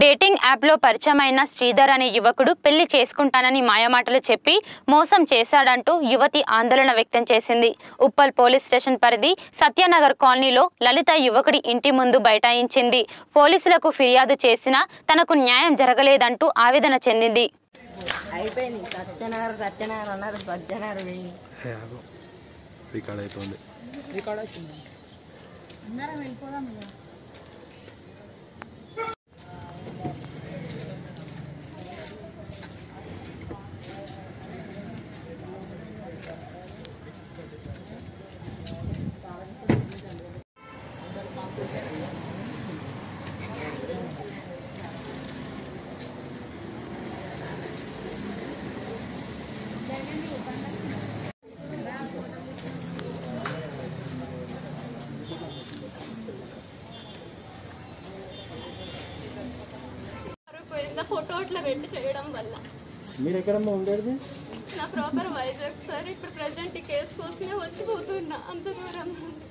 Dating యాప్లో పరిచయమైన శ్రీధర్ అనే యువకుడు పెళ్లి చేసుకుంటానని మాయమాటలు చెప్పి మోసం చేశాడంటూ యువతి ఆందోళన వ్యక్తం చేసింది ఉప్పల్ పోలీస్ స్టేషన్ పరిధి సత్యనగర్ కాలనీలో లలిత యువకుడి ఇంటి ముందు బైఠాయించింది పోలీసులకు ఫిర్యాదు చేసినా తనకు న్యాయం జరగలేదంటూ ఆవేదన చెందింది అయిపోయింది సత్యనగర్ సత్యనగర్ అన్నారు సత్యనగర్ పోయింది రికార్డ్ అవుతుంది పోయిందా ఫోటో అట్లా పెట్టి చేయడం వల్ల మీరు ఎక్కడమ్మా ఉండేది నా ప్రాపర్ వైజాగ్ సార్ ఇప్పుడు ప్రజెంట్ ఈ కేసు కోసమే వచ్చిపోతున్నా అంత దూరం నుండి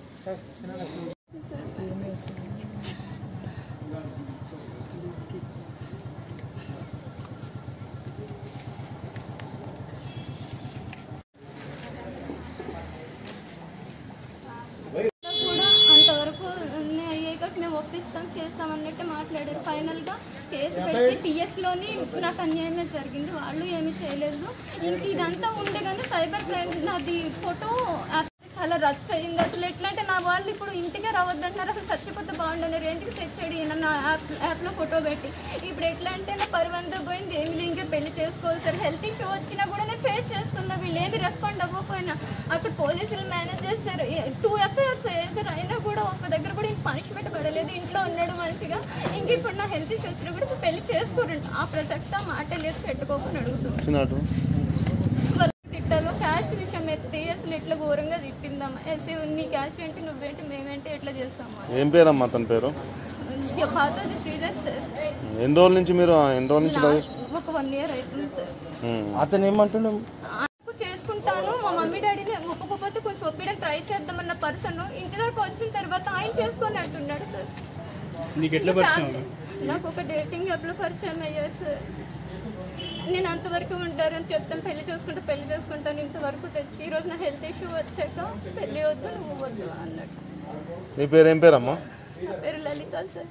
కూడా అంతవరకు నే- అయ్యాక మేము ఒప్పిస్తాం చేస్తాం అన్నట్టు మాట్లాడారు ఫైనల్ గా కేసు పెడితే పిఎస్ లోని నాకు అన్యాయమే జరిగింది వాళ్ళు ఏమీ చేయలేదు ఇంక ఇదంతా ఉండే కానీ సైబర్ క్రైమ్ నాది ఫోటో యాప్ చాలా రచ్చ అయింది అసలు ఎట్లా అంటే నా వాళ్ళు ఇప్పుడు ఇంటికే రావద్దంటున్నారు అసలు చచ్చిపోతే బాగుండని రేంజ్కి తెచ్చాడు ఈయన నా యాప్ యాప్లో ఫోటో పెట్టి ఇప్పుడు ఎట్లా అంటే నా పరువంతా పోయింది ఏమి లేదు ఇంకా పెళ్లి చేసుకోవాలి సార్ హెల్త్ ఇష్యూ వచ్చినా కూడా నేను ఫేస్ చేస్తున్నా వీళ్ళు ఏమి రెస్పాండ్ అవ్వకపోయినా అక్కడ పోలీసులు మేనేజ్ చేస్తారు టూ ఎఫ్ఐఆర్స్ వేసారు అయినా కూడా ఒక్క దగ్గర కూడా ఇంక పనిష్మెంట్ పడలేదు ఇంట్లో ఉన్నాడు మంచిగా ఇంక ఇప్పుడు నా హెల్త్ ఇష్యూ వచ్చినా కూడా ఇప్పుడు పెళ్లి చేసుకోరండి ఆ ప్రసక్త మాట లేదు పెట్టుకోకుండా అడుగుతుంది వచ్చినట్టు వాళ్ళు తిట్టారు క్యాస్ట్ విషయం ఎత్తి అసలు ఎట్లా ఘోరంగా తిట్టిందమ్మా ఎస్సీ నీ క్యాస్ట్ ఏంటి నువ్వేంటి మేమేంటి ఎట్లా చేస్తామా ఏం పేరమ్మా అతని పేరు పాతది శ్రీధర్ సార్ ఎన్ని రోజుల నుంచి మీరు ఎన్ని రోజుల నుంచి లవ్ ఒక వన్ ఇయర్ అవుతుంది సార్ ఉమ్. అతను ఏమంటుండే నాకు చేసుకుంటాను మా మమ్మీ డాడీని ఒప్పుకోకపోతే కొంచెం ఒప్పిడం ట్రై చేద్దామన్న పర్సన్ ఇంటి దాకా వచ్చిన తర్వాత ఆయన చేసుకొని అంటున్నాడు సార్ నీకు ఎట్లా పరిచయం నాకు ఒక డేటింగ్ యాప్ లో పరిచయం అయ్యారు సార్ నేను అంతవరకు ఉంటారని చెప్తాను పెళ్లి చేసుకుంటే పెళ్లి చేసుకుంటాను ఇంతవరకు తెచ్చి ఈ రోజు నా హెల్త్ ఇష్యూ వచ్చాక పెళ్లి వద్దు నువ్వు వద్దు అన్నట్టు నీ పేరు ఏం పేరమ్మా నా పేరు లలిత సార్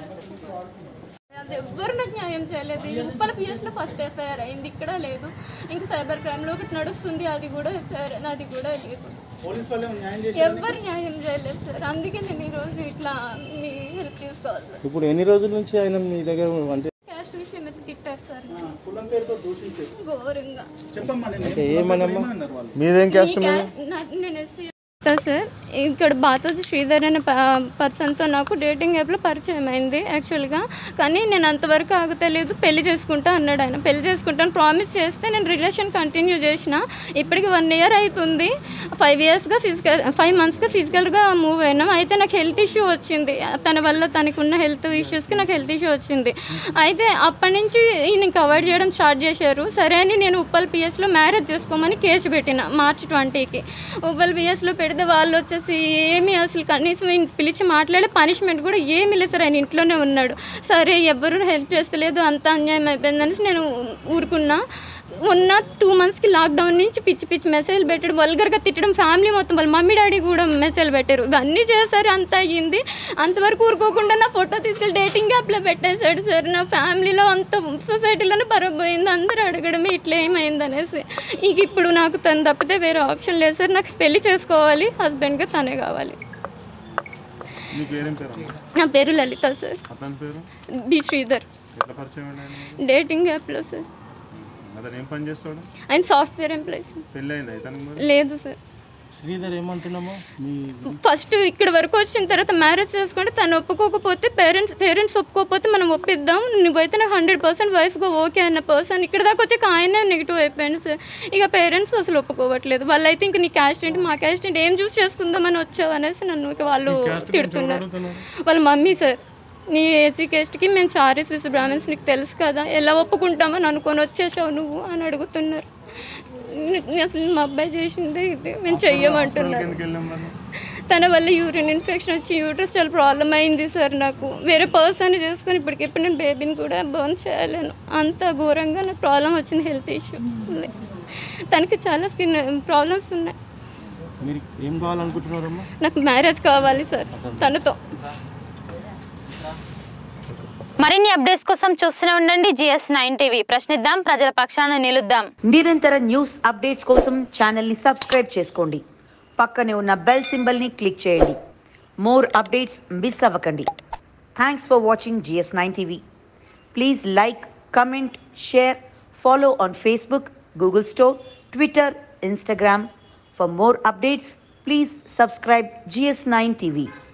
అది ఎవ్వరు నాకు న్యాయం చేయలేదు ఉప్పల పిఎస్ లో ఫస్ట్ ఎఫ్ఐఆర్ అయింది ఇక్కడ లేదు ఇంకా సైబర్ క్రైమ్ లో ఒకటి నడుస్తుంది అది కూడా ఎఫ్ఐఆర్ అది కూడా లేదు పోలీస్ వాళ్ళు న్యాయం ఎవ్వరు న్యాయం చేయలేదు సార్ అందుకే నేను ఈ రోజు ఇట్లా మీ హెల్ప్ తీసుకోవాలి సార్ ఇప్పుడు ఎన్ని రోజుల నుంచి ఆయన మీ దగ్గర అంటే క్యాస్ట్ విషయం అయితే తిట్టారు సార్ కులం పేరుతో దూషించారు ఘోరంగా చెప్పమ్మా నేను ఏమనమ్మా వాళ్ళు మీదేం క్యాస్ట్ ఈ క్యా- నా- నేను ఎస్సీ సార్ ఇక్కడ బాతోజీ శ్రీధర్ అనే ప- పర్సన్తో నాకు డేటింగ్ యాప్లో పరిచయం అయింది యాక్చువల్గా కానీ నేను అంతవరకు ఆగతలేదు పెళ్లి చేసుకుంటా అన్నాడు ఆయన పెళ్లి చేసుకుంటాను ప్రామిస్ చేస్తే నేను రిలేషన్ కంటిన్యూ చేసిన ఇప్పటికి వన్ ఇయర్ అవుతుంది ఫైవ్ ఇయర్స్గా ఫిజికల్ ఫైవ్ మంత్స్గా ఫిజికల్గా మూవ్ అయినాం అయితే నాకు హెల్త్ ఇష్యూ వచ్చింది తన వల్ల తనకు ఉన్న హెల్త్ ఇష్యూస్కి నాకు హెల్త్ ఇష్యూ వచ్చింది అయితే అప్పటి నుంచి ఈయన అవాయిడ్ చేయడం స్టార్ట్ చేశారు సరే అని నేను ఉప్పల్ పిఎస్లో మ్యారేజ్ చేసుకోమని కేసు పెట్టిన మార్చ్ ట్వంటీకి ఉప్పల్ పిఎస్లో పెడితే వాళ్ళు వచ్చేసి ఏమీ అసలు కనీసం ఈయన పిలిచి మాట్లాడే పనిష్మెంట్ కూడా ఏమీ లేదు సార్ ఆయన ఇంట్లోనే ఉన్నాడు సరే ఎవరు హెల్ప్ చేస్తలేదు అంత అన్యాయం అయిపోయిందనేసి నేను ఊరుకున్నా ఉన్న టూ మంత్స్కి లాక్డౌన్ నుంచి పిచ్చి పిచ్చి మెసేజ్ పెట్టడం వల్గర్గా తిట్టడం ఫ్యామిలీ మొత్తం వాళ్ళ మమ్మీ డాడీ కూడా మెసేజ్ పెట్టారు ఇవన్నీ చేశారు అంత అయ్యింది అంతవరకు ఊరుకోకుండా నా ఫోటో తీసుకెళ్ళి డేటింగ్ యాప్లో పెట్టేశాడు సార్ నా ఫ్యామిలీలో అంత సొసైటీలోనే పరపోయింది అందరూ అడగడమే ఇట్లా ఏమైంది అనేసి ఇంక ఇప్పుడు నాకు తను తప్పితే వేరే ఆప్షన్ లేదు సార్ నాకు పెళ్లి చేసుకోవాలి హస్బెండ్గా తనే కావాలి నీ పేరేం పేరమ్మా నా పేరు లలిత సార్ అతని పేరు బి శ్రీధర్ ఎట్లా పరిచయం అండి ఆయన? డేటింగ్ యాప్లో సార్ అతను ఏం పని చేస్తాడు ఆయన సాఫ్ట్వేర్ ఎంప్లాయీ సార్ పెళ్ళి అయింది ఇతనికి మరి లేదు సార్ శ్రీధర్ ఏమంటున్నామో మీ ఫస్ట్ ఇక్కడ వరకు వచ్చిన తర్వాత మ్యారేజ్ చేసుకుంటే తను ఒప్పుకోకపోతే పేరెంట్స్ పేరెంట్స్ ఒప్పుకోకపోతే మనం ఒప్పిద్దాం నువ్వైతే నాకు హండ్రెడ్ పర్సెంట్ వైఫ్గా ఓకే అన్న పర్సన్ ఇక్కడ దాకా వచ్చాక ఆయన నెగిటివ్ అయిపోయింది సార్ ఇక పేరెంట్స్ అసలు ఒప్పుకోవట్లేదు వాళ్ళైతే ఇంక నీ క్యాస్ట్ ఏంటి మా క్యాస్ట్ ఏంటి ఏం చూస్ చేసుకుందామని వచ్చావు అనేసి నన్ను ఇక వాళ్ళు తిడుతున్నారు వాళ్ళ మమ్మీ సార్ నీ ఏసీ కేస్ట్కి మేము చారీస్ విసు బ్రాహ్మణ్స్ నీకు తెలుసు కదా ఎలా ఒప్పుకుంటామని అనుకొని వచ్చేసావు నువ్వు అని అడుగుతున్నారు ని- అసలు మా అబ్బాయి చేసిందే ఇది మేము చెయ్యమంటున్నారు ఎందుకు వెళ్ళాం మరి తన వల్ల యూరిన్ ఇన్ఫెక్షన్ వచ్చి యూట్రస్ చాలా ప్రాబ్లం అయింది సార్ నాకు వేరే పర్సన్ చేసుకొని ఇప్పటికిప్పుడు నేను బేబీని కూడా బర్న్ చేయలేను అంత ఘోరంగా నాకు ప్రాబ్లం వచ్చింది హెల్త్ ఇష్యూ ఉంది తనకి చాలా స్కిన్ ప్రాబ్లమ్స్ ఉన్నాయి మీరు ఏం కావాలనుకుంటున్నారమ్మా నాకు మ్యారేజ్ కావాలి సార్ తనతో మరిన్ని అప్డేట్స్ కోసం చూస్తూనే ఉండండి జిఎస్ నైన్ టీవీ ప్రశ్నిద్దాం ప్రజల పక్షాన నిలుద్దాం నిరంతర న్యూస్ అప్డేట్స్ కోసం ఛానల్ని సబ్స్క్రైబ్ చేసుకోండి పక్కనే ఉన్న బెల్ సింబల్ని క్లిక్ చేయండి మోర్ అప్డేట్స్ మిస్ అవ్వకండి thanks for watching GS nine TV please like comment share follow on Facebook Google store Twitter Instagram for more updates please subscribe GS nine TV